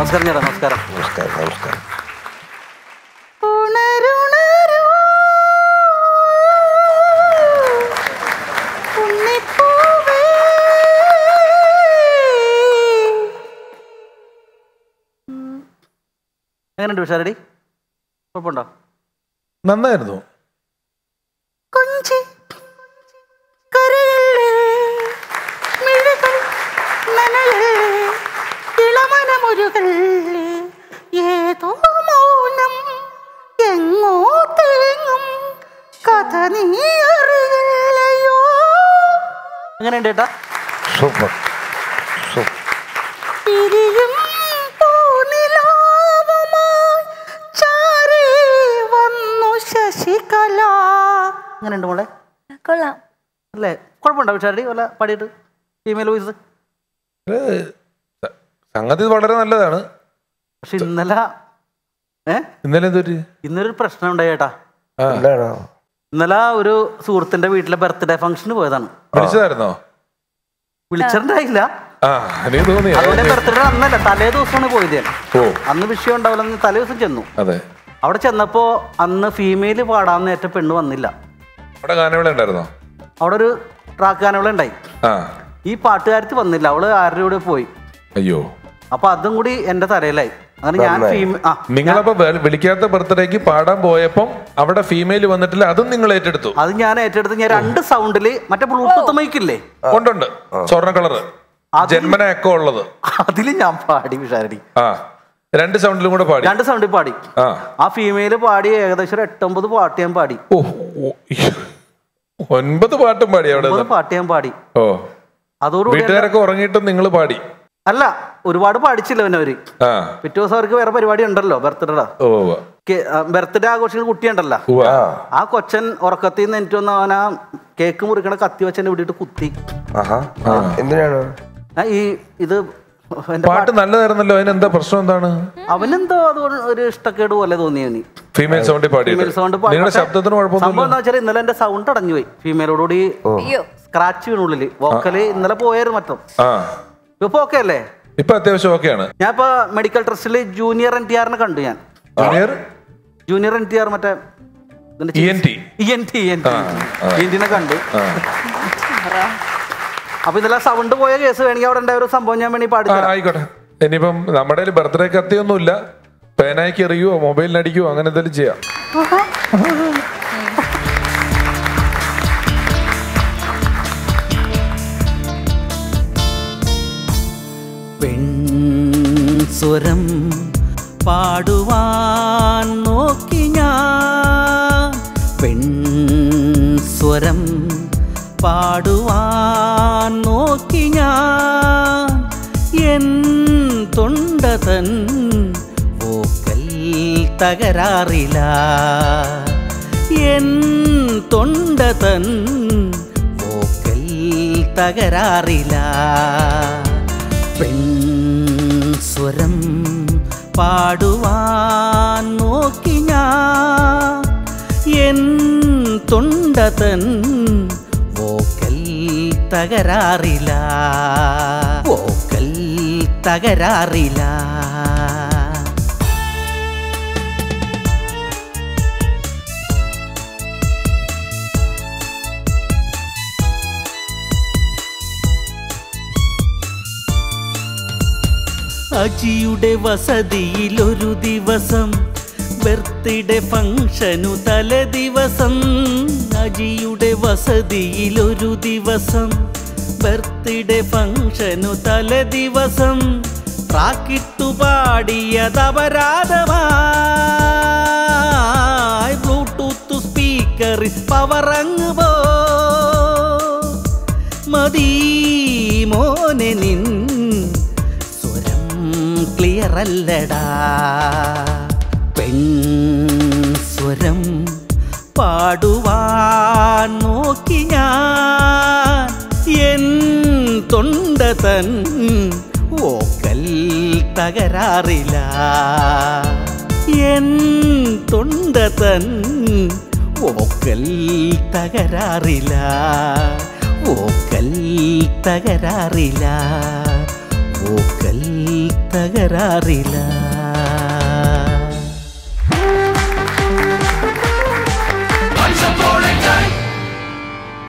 നമസ്കാരം ചേട്ടാ നമസ്കാരം നമസ്കാരം നമസ്കാരം ഉണരുണരൂ, ഉണ്ണിപ്പൂവേ. എങ്ങനെയുണ്ട് വിഷാരടി കുഴപ്പമുണ്ടോ നന്നായിരുന്നു കൊഞ്ചി കരയല്ലേ മിഴികൾ നനയല്ലേ ഇളമനമുരുകല്ലേ ഏതോ മൗനം എങ്ങോ തേങ്ങും കഥ നീ അറിയില്ലയോ എങ്ങനെയുണ്ട് ചേട്ടാ സൂപ്പർ സൂപ്പർ പിരിയും പൂനിലാവുമായി ചാരി വന്നു ശശികല എങ്ങനെയുണ്ട് മോളെ കൊള്ളാം അല്ലേ കുഴപ്പമുണ്ടോ വിഷാരടി വല്ല പാടിയിട്ട് ഫീമെയിൽ വോയിസ് ഇത് സ- സംഗതി വളരെ നല്ലതാണ് പക്ഷെ ഇന്നലെ ഏ ഇന്നലെ എന്തൊരു ഇന്നൊരു പ്രശ്നം ഉണ്ടായി ചേട്ടാ ആ എന്താണോ ഇന്നലെ ഒരു സുഹൃത്തിന്റെ വീട്ടിലെ ബർത്ത്ഡേ ഫംഗ്ഷന് പോയതാണ് വിളിച്ചതായിരുന്നോ വിളിച്ചിട്ടുണ്ടായില്ല ആ എനിക്ക് തോന്നി അതുപോലെ ബർത്ത്ഡേ അന്നല്ല തലേ ദിവസമാണ് പോയത് ഞാൻ ഓ അന്ന് വിഷയം ഉണ്ടാവില്ലെന്ന് തലേ ദിവസം ചെന്നു അതെ അവിടെ ചെന്നപ്പോ അന്ന് ഫീമെയിൽ പാടാന്ന് ഏറ്റ പെണ്ണ് വന്നില്ല അവിടെ ഗാനമേള ഉണ്ടായിരുന്നോ അവിടെ ഒരു ട്രാക്ക് ഗാനങ്ങൾ ഉണ്ടായി ആ ഈ പാട്ടുകാരത്തി വന്നില്ല അവള് ആരുടെ കൂടെ പോയി അയ്യോ അപ്പൊ അതും കൂടി എന്റെ തലയിലായി അങ്ങനെ ഞാൻ നന്നായി. ഫീമെ ആ നിങ്ങളപ്പോ വെ- വിളിക്കാത്ത ബർത്ത്ഡേക്ക് പാടാൻ പോയപ്പം അവിടെ ഫീമെയിൽ വന്നിട്ടില്ല അതും നിങ്ങൾ ഏറ്റെടുത്തു അത് ഞാൻ ഏറ്റെടുത്ത് ഞാൻ രണ്ട് സൗണ്ടില് മറ്റേ ബ്ലൂടൂത്ത് മൈക്കില്ലേ കൊണ്ടുണ്ട് സ്വർണ്ണ കളറ് അത് ജന്മന എക്കോ ഉള്ളത് അതില് ഞാൻ പാടി വിഷാരടി ആ രണ്ട് സൗണ്ടിലും കൂടെ പാടി രണ്ട് സൗണ്ടിൽ പാടി ആ ആ ഫീമെയില് പാടി ഏകദേശം ഒരു എട്ടൊമ്പത് പാട്ട് ഞാൻ പാടി ഓ ഓ, ഇയ്യോ. ഒൻപത് പാട്ടും പാടി അവിടെ ഒമ്പത് നിന്ന്. പാട്ട് ഞാൻ പാടി ഓ അതോടുകൂടി വീട്ടുകാരൊക്കെ ഉറങ്ങിയിട്ടും നിങ്ങൾ പാടി അല്ല ഒരുപാട് പാടിച്ചില്ല അവനവര് ആ പിറ്റേ ദിവസം അവർക്ക് വേറെ പരിപാടി ഉണ്ടല്ലോ ബർത്ത്ഡേടാ ഓ ഉവ്വ്. ബർത്ത്ഡേ ആഘോഷിക്കുന്ന കുട്ടിയുണ്ടല്ലോ ഉവ്വ്. ആ ആ കൊച്ചൻ ഉറക്കത്തിൽ നിന്ന് എനിക്ക് വന്ന് അവൻ ആ കേക്ക് മുറിക്കണ കത്തി വെച്ചെന്നെ വിട്ടിട്ട് കുത്തി ആഹാ എന്തിനാണ് ആ, ഈ ഇത് എന്റെ പാട്ട് നല്ലതായിരുന്നല്ലോ അതിന് എന്താ പ്രശ്നം എന്താണ് അവനെന്തോ അത് ഒരു ഇഷ്ടക്കേട് പോലെ തോന്നി അവന് ഫീമെയിൽ സൗണ്ടിൽ പാടി ഫീമെയിൽ സൗണ്ട് നിങ്ങളുടെ ശബ്ദത്തിന് സംഭവം കുഴപ്പമൊന്നുമില്ല എന്താ വെച്ചാൽ ഇന്നലെ എന്റെ സൗണ്ട് അടഞ്ഞു പോയി ഫീമെയിലോടുകൂടി അയ്യോ സ്ക്രാച്ച് വീണുള്ളില് വോക്കല് ഇന്നലെ പോയായിരുന്നു മൊത്തം ആ ഇപ്പൊ ഓക്കെ അല്ലേ ഇപ്പൊ അത്യാവശ്യം ഓക്കെയാണ് ഞാൻ ഇപ്പൊ മെഡിക്കൽ ട്രസ്റ്റിൽ ജൂനിയർ എൻ ടി ആറിനെ കണ്ടു ഞാൻ junior junior N T R മറ്റേ E N T E N T N T കണ്ടു അപ്പൊ ഇന്നലെ സൗണ്ട് പോയ കേസ് വേണമെങ്കിൽ അവിടെ ഉണ്ടായ ഒരു സംഭവം ഞാൻ വേണമെങ്കിൽ പാടി ആ ആയിക്കോട്ടെ ഇനിയിപ്പം നമ്മുടെ ബർത്ത്ഡേ കത്തിയൊന്നുമില്ല പേനായിക്ക് എറിയോ മൊബൈലിന് അടിക്കുവോ അങ്ങനെ എന്തെങ്കിലും ചെയ്യാം പെൺസ്വരം പാടുവാൻ നോക്കി ഞാൻ പെൺസ്വരം പാടുവാൻ നോക്കി ഞാൻ എൻ തൊണ്ടതൻ വോക്കൽ തകരാറില്ല എൻ തൊണ്ടതൻ വോക്കൽ തകരാറില്ല പെൺസ്വരം പാടുവാൻ നോക്കി ഞാൻ എൻ തൊണ്ടതൻ വോക്കൽ തകരാറില്ല വോക്കൽ തകരാറില്ല അജിയുടെ വസതിയിൽ ഒരു ദിവസം ബർത്ത്ഡേ ഫംഗ്ഷനു തലേ ദിവസം അജിയുടെ വസതിയിൽ ഒരു ദിവസം ബർത്ത്ഡേ ഫംഗ്ഷനു തലേ ദിവസം ട്രാക്കിട്ടു പാടിയത് അപരാധമായി ബ്ലൂടൂത്ത് സ്പീക്കറിൽ പവറങ്ങ് പോ മതി മോനെ നിൻ സ്വരം ക്ലിയർ അല്ലടാ പെൺ സ്വരം പാടുവാൻ നോക്കി ഞാൻ എൻ തൊണ്ട തൻ ഓക്കൽ തകരാറില്ല എൻ തൊണ്ട തൻ ഓക്കൽ തകരാറില്ല ഓക്കൽ തകരാറില്ല ഓക്കൽ തകരാറില്ല